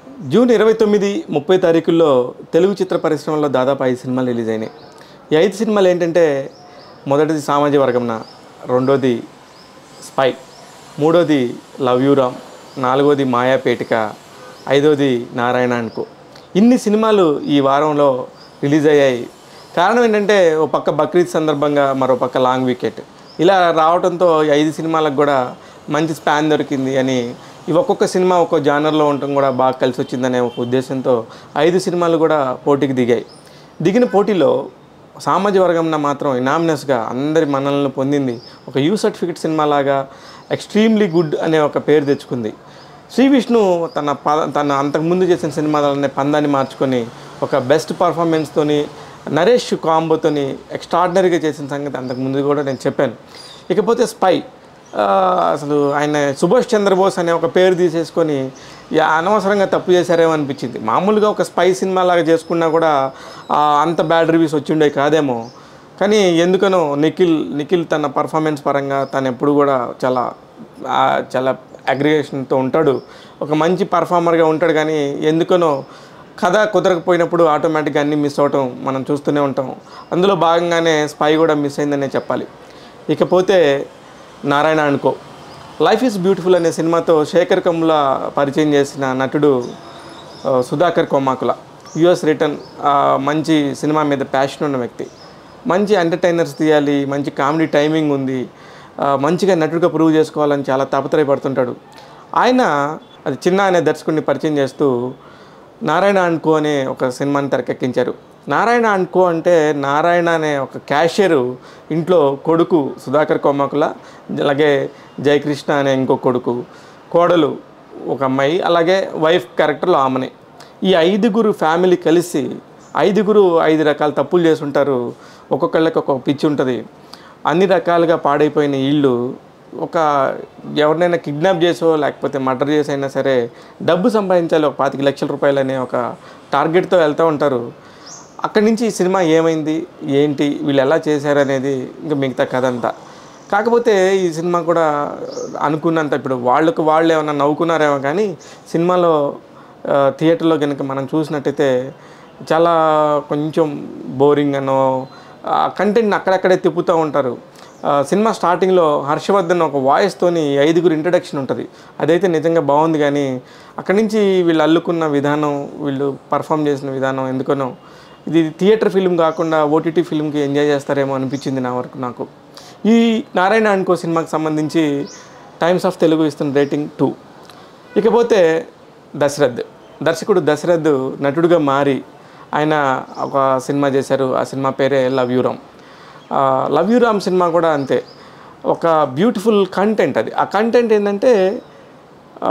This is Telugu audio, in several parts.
జూన్ ఇరవై తొమ్మిది ముప్పై తారీఖుల్లో తెలుగు చిత్ర పరిశ్రమలో దాదాపు ఐదు సినిమాలు రిలీజ్ అయినాయి ఈ ఐదు సినిమాలు ఏంటంటే మొదటిది సామాజిక వర్గంన రెండోది స్పై మూడోది లవ్ యూ రామ్ నాలుగోది మాయాపేటిక ఐదోది నారాయణ అనుకో ఇన్ని సినిమాలు ఈ వారంలో రిలీజ్ అయ్యాయి కారణం ఏంటంటే ఓ పక్క బక్రీద్ సందర్భంగా మరో పక్క లాంగ్ వీకెట్ ఇలా రావడంతో ఈ ఐదు సినిమాలకు కూడా మంచి స్పాన్ దొరికింది అని ఇవి ఒక్కొక్క సినిమా ఒక్కో జానర్లో ఉండటం కూడా బాగా కలిసి వచ్చిందనే ఒక ఉద్దేశంతో ఐదు సినిమాలు కూడా పోటీకి దిగాయి దిగిన పోటీలో సామాజిక వర్గంన మాత్రం ఇనామినస్గా అందరి మన్నలను పొందింది ఒక యూ సర్టిఫికెట్ సినిమా లాగా ఎక్స్ట్రీమ్లీ గుడ్ అనే ఒక పేరు తెచ్చుకుంది శ్రీ విష్ణు తన ప తన అంతకుముందు చేసిన సినిమాలనే పందాన్ని మార్చుకొని ఒక బెస్ట్ పర్ఫార్మెన్స్తోని నరేష్ కాంబోతోని ఎక్స్ట్రాడినరీగా చేసిన సంగతి అంతకుముందు కూడా నేను చెప్పాను ఇకపోతే స్పై ఆ, అసలు ఆయన సుభాష్ చంద్రబోస్ అనే ఒక పేరు తీసేసుకొని యా, అనవసరంగా తప్పు చేశారేమో అనిపించింది మామూలుగా ఒక స్పై సినిమా లాగా చేసుకున్నా కూడా ఆ, అంత బ్యాడ్ రివ్యూస్ వచ్చిండే కాదేమో కానీ ఎందుకనో నిఖిల్ నిఖిల్ తన పర్ఫార్మెన్స్ పరంగా తను ఎప్పుడు కూడా చాలా ఆ, చాలా అగ్రిగేషన్తో ఉంటాడు ఒక మంచి పర్ఫార్మర్గా ఉంటాడు కానీ ఎందుకనో కథ కుదరకపోయినప్పుడు ఆటోమేటిక్గా అన్నీ మిస్ అవటం మనం చూస్తూనే ఉంటాం అందులో భాగంగానే స్పై కూడా మిస్ అయిందనే చెప్పాలి ఇకపోతే నారాయణ అనుకో లైఫ్ ఈజ్ బ్యూటిఫుల్ అనే సినిమాతో శేఖర్ కమ్ముల పరిచయం చేసిన నటుడు ఆ, సుధాకర్ కొమ్మాకుల యుఎస్ రిటర్న్ మంచి సినిమా మీద ప్యాషన్ ఉన్న వ్యక్తి మంచి ఎంటర్టైనర్స్ తీయాలి మంచి కామెడీ టైమింగ్ ఉంది ఆ, మంచిగా నటుడిగా ప్రూవ్ చేసుకోవాలని చాలా తాపత్రయపడుతుంటాడు ఆయన అది చిన్న అనే దర్శకుడిని పరిచయం చేస్తూ నారాయణ అనుకో అనే ఒక సినిమాని తెరకెక్కించారు నారాయణ అనుకో అంటే నారాయణ అనే ఒక క్యాషియర్ ఇంట్లో కొడుకు సుధాకర్ కొమ్మకుల అలాగే జయకృష్ణ అనే ఇంకో కొడుకు కోడలు ఒక అమ్మాయి అలాగే వైఫ్ క్యారెక్టర్లో ఆమెనే ఈ ఐదుగురు ఫ్యామిలీ కలిసి ఐదుగురు ఐదు రకాల తప్పులు చేసి ఉంటారు ఒక్కొక్కళ్ళకి ఒక్కొక్క పిచ్చి ఉంటుంది అన్ని రకాలుగా పాడైపోయిన ఇళ్ళు ఒక ఎవరినైనా కిడ్నాప్ చేసో లేకపోతే మర్డర్ చేసి అయినా సరే డబ్బు సంపాదించాలి ఒక పాతిక లక్షల రూపాయలు అనే ఒక టార్గెట్తో వెళ్తూ ఉంటారు అక్కడి నుంచి ఈ సినిమా ఏమైంది ఏంటి వీళ్ళు ఎలా చేశారు అనేది ఇంకా మిగతా కథ అంతా కాకపోతే ఈ సినిమా కూడా అనుకున్నంత ఇప్పుడు వాళ్ళకు వాళ్ళు ఏమైనా నవ్వుకున్నారేమో కానీ సినిమాలో ఆ, థియేటర్లో కనుక మనం చూసినట్టయితే చాలా కొంచెం బోరింగ్ అనో కంటెంట్ని అక్కడక్కడే తిప్పుతూ ఉంటారు ఆ, సినిమా స్టార్టింగ్లో హర్షవర్ధన్ ఒక వాయిస్తోని ఐదుగురు ఇంట్రడక్షన్ ఉంటుంది అదైతే నిజంగా బాగుంది కానీ అక్కడి నుంచి వీళ్ళు అల్లుకున్న విధానం వీళ్ళు పర్ఫామ్ చేసిన విధానం ఎందుకనో ఇది థియేటర్ ఫిల్మ్ కాకుండా ఓటీటీ ఫిల్మ్కి ఎంజాయ్ చేస్తారేమో అనిపించింది నా వరకు నాకు ఈ నారాయణ అనుకో సినిమాకి సంబంధించి టైమ్స్ ఆఫ్ తెలుగు ఇస్తున్న రేటింగ్ టూ ఇకపోతే దశరథ్ దర్శకుడు దశరథ్ నటుడుగా మారి ఆయన ఒక సినిమా చేశారు ఆ సినిమా పేరే లవ్ యూ రామ్ ఆ, లవ్ యూ రామ్ సినిమా కూడా అంతే ఒక బ్యూటిఫుల్ కంటెంట్ అది ఆ కంటెంట్ ఏంటంటే ఆ,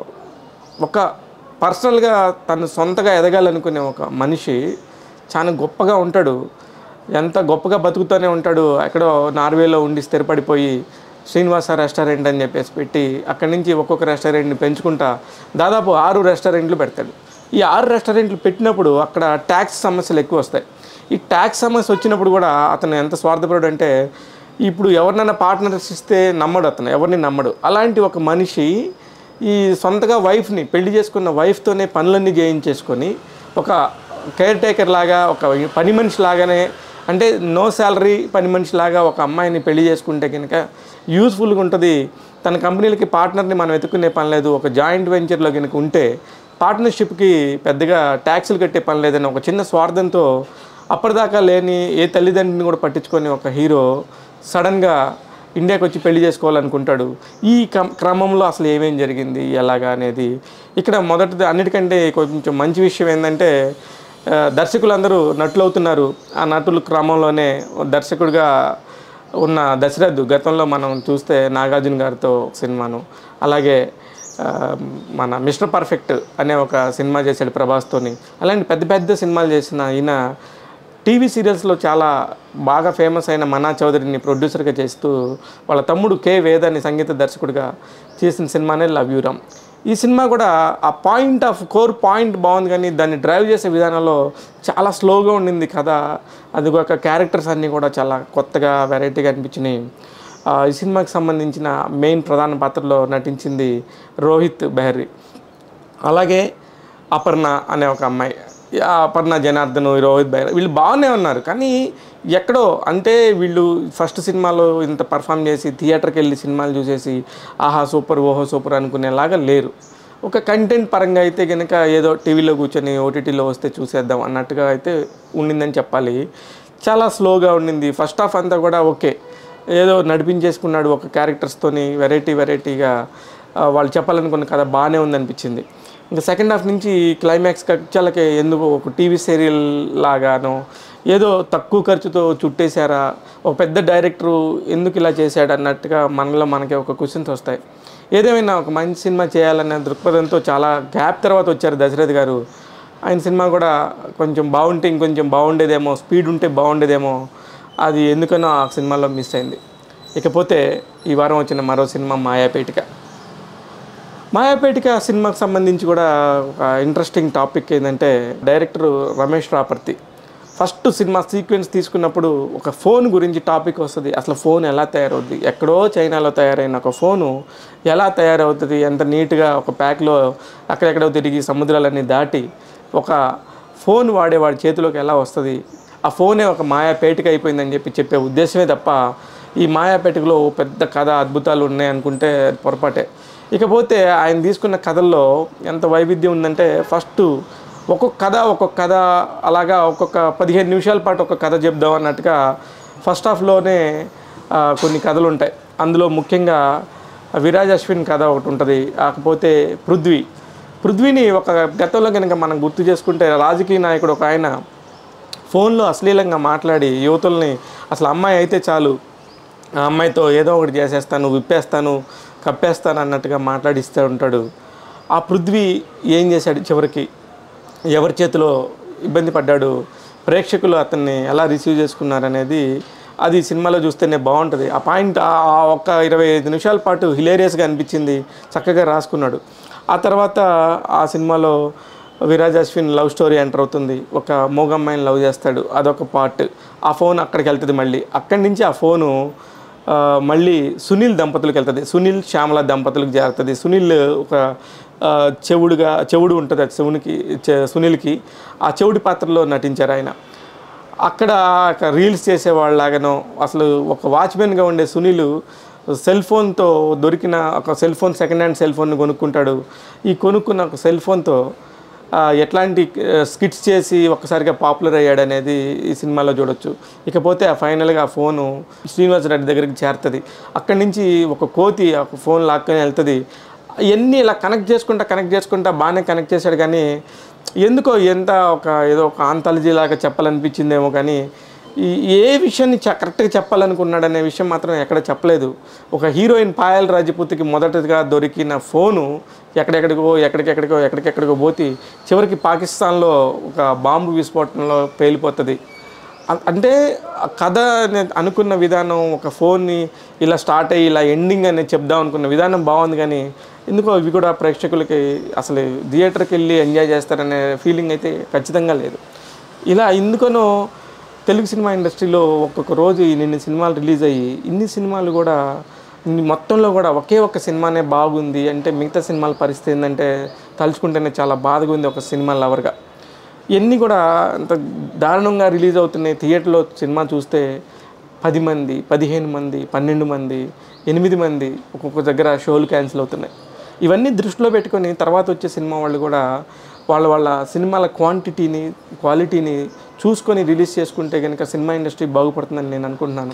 ఒక పర్సనల్గా తను సొంతగా ఎదగాలనుకునే ఒక మనిషి చాలా గొప్పగా ఉంటాడు ఎంత గొప్పగా బతుకుతూనే ఉంటాడు ఎక్కడో నార్వేలో ఉండి స్థిరపడిపోయి శ్రీనివాస రెస్టారెంట్ అని చెప్పేసి పెట్టి అక్కడి నుంచి ఒక్కొక్క రెస్టారెంట్ని పెంచుకుంటా దాదాపు ఆరు రెస్టారెంట్లు పెడతాడు ఈ ఆరు రెస్టారెంట్లు పెట్టినప్పుడు అక్కడ ట్యాక్స్ సమస్యలు ఎక్కువ వస్తాయి ఈ ట్యాక్స్ సమస్య వచ్చినప్పుడు కూడా అతను ఎంత స్వార్థపరుడు అంటే ఇప్పుడు ఎవరినైనా పార్ట్నర్స్ ఇస్తే నమ్మడు అతను ఎవరిని నమ్మడు అలాంటి ఒక మనిషి ఈ సొంతగా వైఫ్ని పెళ్లి చేసుకున్న వైఫ్తోనే పనులన్నీ చేయించేసుకొని ఒక కేర్ టేకర్ లాగా ఒక పని మనిషి లాగానే అంటే నో శాలరీ పని మనిషి లాగా ఒక అమ్మాయిని పెళ్లి చేసుకుంటే కనుక యూస్ఫుల్గా ఉంటుంది తన కంపెనీలకి పార్ట్నర్ని మనం వెతుక్కునే పని లేదు ఒక జాయింట్ వెంచర్లో కనుక ఉంటే పార్ట్నర్షిప్కి పెద్దగా ట్యాక్సులు కట్టే పని లేదని ఒక చిన్న స్వార్థంతో అప్పటిదాకా లేని ఏ తల్లిదండ్రిని కూడా పట్టించుకొని ఒక హీరో సడన్గా ఇండియాకి వచ్చి పెళ్లి చేసుకోవాలనుకుంటాడు ఈ క్రమ- క్రమంలో అసలు ఏమేం జరిగింది ఎలాగా అనేది ఇక్కడ మొదటిది అన్నిటికంటే కొంచెం మంచి విషయం ఏంటంటే ఆ, దర్శకులందరూ నటులు అవుతున్నారు ఆ నటుల క్రమంలోనే దర్శకుడిగా ఉన్న దశరథ్ గతంలో మనం చూస్తే నాగార్జున గారితో ఒక సినిమాను అలాగే ఆ, మన మిస్టర్ పర్ఫెక్ట్ అనే ఒక సినిమా చేశాడు ప్రభాస్తోని అలాంటి పెద్ద పెద్ద సినిమాలు చేసిన ఈయన టీవీ సీరియల్స్లో చాలా బాగా ఫేమస్ అయిన మనా చౌదరిని ప్రొడ్యూసర్గా చేస్తూ వాళ్ళ తమ్ముడు కే వేదాన్ని సంగీత దర్శకుడిగా చేసిన సినిమానే లవ్ యూ రామ్ ఈ సినిమా కూడా ఆ పాయింట్ ఆఫ్ కోర్ పాయింట్ బాగుంది కానీ దాన్ని డ్రైవ్ చేసే విధానంలో చాలా స్లోగా ఉండింది కథ అది ఒక క్యారెక్టర్స్ అన్నీ కూడా చాలా కొత్తగా వెరైటీగా అనిపించినాయి ఆ, ఈ సినిమాకి సంబంధించిన మెయిన్ ప్రధాన పాత్రలో నటించింది రోహిత్ బెహ్రీ అలాగే అపర్ణ అనే ఒక అమ్మాయి ఈ అపర్ణ జనార్దన్ రోహిత్ బైర వీళ్ళు బాగానే ఉన్నారు కానీ ఎక్కడో అంటే వీళ్ళు ఫస్ట్ సినిమాలో ఇంత పర్ఫామ్ చేసి థియేటర్కి వెళ్ళి సినిమాలు చూసేసి ఆహా సూపర్ ఓహో సూపర్ అనుకునేలాగా లేరు ఒక కంటెంట్ పరంగా అయితే కనుక ఏదో టీవీలో కూర్చొని ఓటీటీలో వస్తే చూసేద్దాం అన్నట్టుగా అయితే ఉండిందని చెప్పాలి చాలా స్లోగా ఉండింది ఫస్ట్ హాఫ్ అంతా కూడా ఓకే ఏదో నడిపించేసుకున్నాడు ఒక క్యారెక్టర్స్తోని వెరైటీ వెరైటీగా ఆ, వాళ్ళు చెప్పాలనుకున్న కథ బాగానే ఉందనిపించింది ఇంకా సెకండ్ హాఫ్ నుంచి క్లైమాక్స్ కక్షలకి ఎందుకు ఒక టీవీ సీరియల్ లాగానో ఏదో తక్కువ ఖర్చుతో చుట్టేశారా ఒక పెద్ద డైరెక్టరు ఎందుకు ఇలా చేశాడు అన్నట్టుగా మనలో మనకి ఒక క్వశ్చన్స్ వస్తాయి ఏదేమైనా ఒక మంచి సినిమా చేయాలనే దృక్పథంతో చాలా గ్యాప్ తర్వాత వచ్చారు దశరథ్ గారు ఆయన సినిమా కూడా కొంచెం బాగుంటే ఇంకొంచెం బాగుండేదేమో స్పీడ్ ఉంటే బాగుండేదేమో అది ఎందుకనో ఆ సినిమాలో మిస్ అయింది ఇకపోతే ఈ వారం వచ్చిన మరో సినిమా మాయాపేటిక మాయాపేటిక సినిమాకి సంబంధించి కూడా ఒక ఇంట్రెస్టింగ్ టాపిక్ ఏంటంటే డైరెక్టర్ రమేష్ రాపర్తి ఫస్ట్ సినిమా సీక్వెన్స్ తీసుకున్నప్పుడు ఒక ఫోన్ గురించి టాపిక్ వస్తుంది అసలు ఫోన్ ఎలా తయారవుద్ది ఎక్కడో చైనాలో తయారైన ఒక ఫోను ఎలా తయారవుతుంది ఎంత నీట్గా ఒక ప్యాక్లో అక్కడెక్కడో తిరిగి సముద్రాలన్నీ దాటి ఒక ఫోన్ వాడే వాడి చేతిలోకి ఎలా వస్తుంది ఆ ఫోనే ఒక మాయాపేటిక అయిపోయిందని చెప్పి చెప్పే ఉద్దేశమే తప్ప ఈ మాయాపేటికలో ఓ పెద్ద కథ అద్భుతాలు ఉన్నాయి అనుకుంటే అది పొరపాటే ఇకపోతే ఆయన తీసుకున్న కథల్లో ఎంత వైవిధ్యం ఉందంటే ఫస్ట్ ఒక్కొక్క కథ ఒక్కొక్క కథ అలాగా ఒక్కొక్క పదిహేను నిమిషాల పాటు ఒక కథ చెప్దాం అన్నట్టుగా ఫస్ట్ హాఫ్లోనే ఆ, కొన్ని కథలు ఉంటాయి అందులో ముఖ్యంగా విరాజ్ అశ్విన్ కథ ఒకటి ఉంటుంది కాకపోతే పృథ్వీ పృథ్వీని ఒక గతంలో కనుక మనం గుర్తు చేసుకుంటే రాజకీయ నాయకుడు ఒక ఆయన ఫోన్లో అశ్లీలంగా మాట్లాడి యువతుల్ని అసలు అమ్మాయి అయితే చాలు ఆ అమ్మాయితో ఏదో ఒకటి చేసేస్తాను విప్పేస్తాను కప్పేస్తాను అన్నట్టుగా మాట్లాడిస్తూ ఉంటాడు ఆ పృథ్వీ ఏం చేశాడు చివరికి ఎవరి చేతిలో ఇబ్బంది పడ్డాడు ప్రేక్షకులు అతన్ని ఎలా రిసీవ్ చేసుకున్నారనేది అది సినిమాలో చూస్తేనే బాగుంటుంది ఆ పాయింట్ ఆ ఆ ఒక్క ఇరవై ఐదు నిమిషాల పాటు హిలేరియస్గా అనిపించింది చక్కగా రాసుకున్నాడు ఆ తర్వాత ఆ సినిమాలో Viraj Ashwin love story enter అవుతుంది ఒక మూగమ్మాయిని లవ్ చేస్తాడు అదొక పార్ట్ ఆ ఫోన్ అక్కడికి వెళ్తుంది మళ్ళీ అక్కడి నుంచి ఆ ఫోను ఆ, మళ్ళీ సునీల్ దంపతులకు వెళ్తుంది సునీల్ శ్యామల దంపతులకు చేరుతుంది సునీల్ ఒక ఆ, చెవుడుగా చెవుడు ఉంటుంది ఆ చెవునికి చె- సునీల్కి ఆ చెవుడి పాత్రలో నటించారు ఆయన అక్కడ ఒక రీల్స్ చేసేవాళ్ళలాగానో అసలు ఒక వాచ్మెన్గా ఉండే సునీల్ సెల్ ఫోన్తో దొరికిన ఒక cell phone second hand cell phone కొనుక్కుంటాడు ఈ కొనుక్కున్న ఒక సెల్ ఫోన్తో ఆ, ఎట్లాంటి స్కిట్స్ చేసి ఒక్కసారిగా పాపులర్ అయ్యాడు అనేది ఈ సినిమాలో చూడొచ్చు ఇకపోతే ఆ ఫైనల్గా ఆ ఫోను శ్రీనివాస్ రెడ్డి దగ్గరికి చేరుతుంది అక్కడి నుంచి ఒక కోతి ఆ ఫోన్ లాక్కొని వెళ్తుంది ఇవన్నీ ఇలా కనెక్ట్ చేసుకుంటా కనెక్ట్ చేసుకుంటా బాగానే కనెక్ట్ చేశాడు కానీ ఎందుకో ఎంత ఒక ఏదో ఒక ఆంథాలజీ లాగా చెప్పాలనిపించిందేమో కానీ ఈ ఏ విషయాన్ని చ కరెక్ట్గా చెప్పాలనుకున్నాడు అనే విషయం మాత్రం ఎక్కడ చెప్పలేదు ఒక హీరోయిన్ పాయల్ రాజపూత్కి మొదటగా దొరికిన ఫోను ఎక్కడెక్కడికో ఎక్కడికెక్కడికో ఎక్కడికెక్కడికో పోతే చివరికి పాకిస్తాన్లో ఒక బాంబు విస్ఫోటనలో పేలిపోతుంది అ- అంటే ఆ కథ నేను అనుకున్న విధానం ఒక ఫోన్ని ఇలా స్టార్ట్ అయ్యి ఇలా ఎండింగ్ అనేది చెప్దాం అనుకున్న విధానం బాగుంది కానీ ఎందుకో ఇవి కూడా ప్రేక్షకులకి అసలు థియేటర్కి వెళ్ళి ఎంజాయ్ చేస్తారనే ఫీలింగ్ అయితే ఖచ్చితంగా లేదు ఇలా ఎందుకనో తెలుగు సినిమా ఇండస్ట్రీలో ఒక్కొక్క రోజు ఇన్ని సినిమాలు రిలీజ్ అయ్యి ఇన్ని సినిమాలు కూడా ఇన్ని మొత్తంలో కూడా ఒకే ఒక్క సినిమానే బాగుంది అంటే మిగతా సినిమాల పరిస్థితి ఏంటంటే తలుచుకుంటేనే చాలా బాధగా ఉంది ఒక సినిమా లవర్గా ఇవన్నీ కూడా అంత దారుణంగా రిలీజ్ అవుతున్నాయి థియేటర్లో సినిమా చూస్తే పది మంది పదిహేను మంది పన్నెండు మంది ఎనిమిది మంది ఒక్కొక్క దగ్గర షోలు క్యాన్సిల్ అవుతున్నాయి ఇవన్నీ దృష్టిలో పెట్టుకొని తర్వాత వచ్చే సినిమా వాళ్ళు కూడా వాళ్ళ వాళ్ళ సినిమాల క్వాంటిటీని క్వాలిటీని చూసుకొని రిలీజ్ చేసుకుంటే కనుక సినిమా ఇండస్ట్రీ బాగుపడుతుందని నేను అనుకుంటున్నాను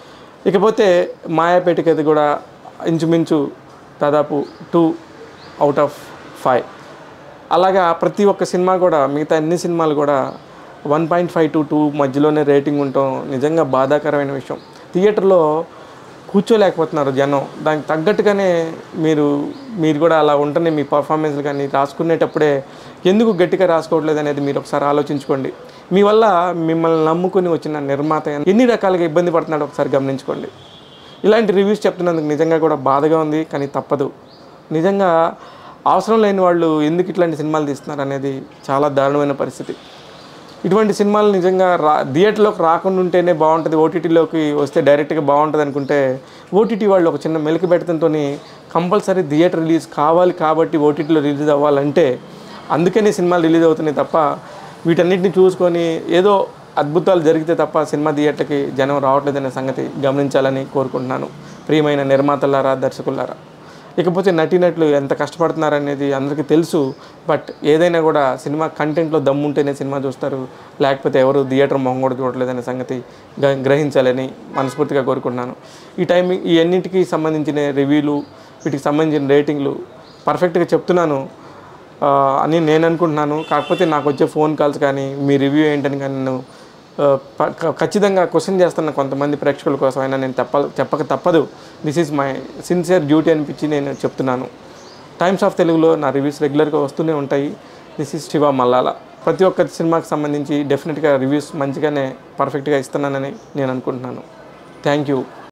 ఇకపోతే మాయాపేటకి అది కూడా ఇంచుమించు దాదాపు టూ అవుట్ ఆఫ్ ఫైవ్ అలాగా ప్రతి ఒక్క సినిమా కూడా మిగతా అన్ని సినిమాలు కూడా one point five to two మధ్యలోనే రేటింగ్ ఉండటం నిజంగా బాధాకరమైన విషయం థియేటర్లో కూర్చోలేకపోతున్నారు జనం దానికి తగ్గట్టుగానే మీరు మీరు కూడా అలా ఉంటేనే మీ పర్ఫార్మెన్స్లు కానీ రాసుకునేటప్పుడే ఎందుకు గట్టిగా రాసుకోవట్లేదు అనేది మీరు ఒకసారి ఆలోచించుకోండి మీ వల్ల మిమ్మల్ని నమ్ముకుని వచ్చిన నిర్మాత ఎన్ని రకాలుగా ఇబ్బంది పడుతున్నాడో ఒకసారి గమనించుకోండి ఇలాంటి రివ్యూస్ చెప్తున్నందుకు నిజంగా కూడా బాధగా ఉంది కానీ తప్పదు నిజంగా అవసరం లేని వాళ్ళు ఎందుకు ఇట్లాంటి సినిమాలు తీస్తున్నారు అనేది చాలా దారుణమైన పరిస్థితి ఇటువంటి సినిమాలు నిజంగా రా థియేటర్లోకి రాకుండా ఉంటేనే బాగుంటుంది ఓటీటీలోకి వస్తే డైరెక్ట్గా బాగుంటుంది అనుకుంటే ఓటీటీ వాళ్ళు ఒక చిన్న మెలికి పెట్టడంతో కంపల్సరీ థియేటర్ రిలీజ్ కావాలి కాబట్టి ఓటీటీలో రిలీజ్ అవ్వాలంటే అందుకని సినిమాలు రిలీజ్ అవుతున్నాయి తప్ప వీటన్నిటిని చూసుకొని ఏదో అద్భుతాలు జరిగితే తప్ప సినిమా థియేటర్కి జనం రావట్లేదనే సంగతి గమనించాలని కోరుకుంటున్నాను ప్రియమైన నిర్మాతలారా దర్శకులారా ఇకపోతే నటీనటులు ఎంత కష్టపడుతున్నారనేది అందరికీ తెలుసు బట్ ఏదైనా కూడా సినిమా కంటెంట్లో దమ్ముంటేనే సినిమా చూస్తారు లేకపోతే ఎవరు థియేటర్ మొహం కూడా చూడలేదనే సంగతి గ- గ్రహించాలని మనస్ఫూర్తిగా కోరుకుంటున్నాను ఈ టైం ఈ అన్నింటికి సంబంధించిన రివ్యూలు వీటికి సంబంధించిన రేటింగ్లు పర్ఫెక్ట్గా చెప్తున్నాను ఆ, అని నేను అనుకుంటున్నాను కాకపోతే నాకు వచ్చే ఫోన్ కాల్స్ కానీ మీ రివ్యూ ఏంటని కానీ నేను ఆ, ప- క- ఖచ్చితంగా క్వశ్చన్ చేస్తున్న కొంతమంది ప్రేక్షకుల కోసం అయినా నేను చెప్ప చెప్పక తప్పదు this is my sincere duty అనిపించి నేను చెప్తున్నాను టైమ్స్ ఆఫ్ తెలుగులో నా రివ్యూస్ రెగ్యులర్గా వస్తూనే ఉంటాయి దిస్ ఈజ్ శివ మల్లాల ప్రతి ఒక్క సినిమాకి సంబంధించి డెఫినెట్గా రివ్యూస్ మంచిగానే పర్ఫెక్ట్గా ఇస్తున్నానని నేను అనుకుంటున్నాను థ్యాంక్ యూ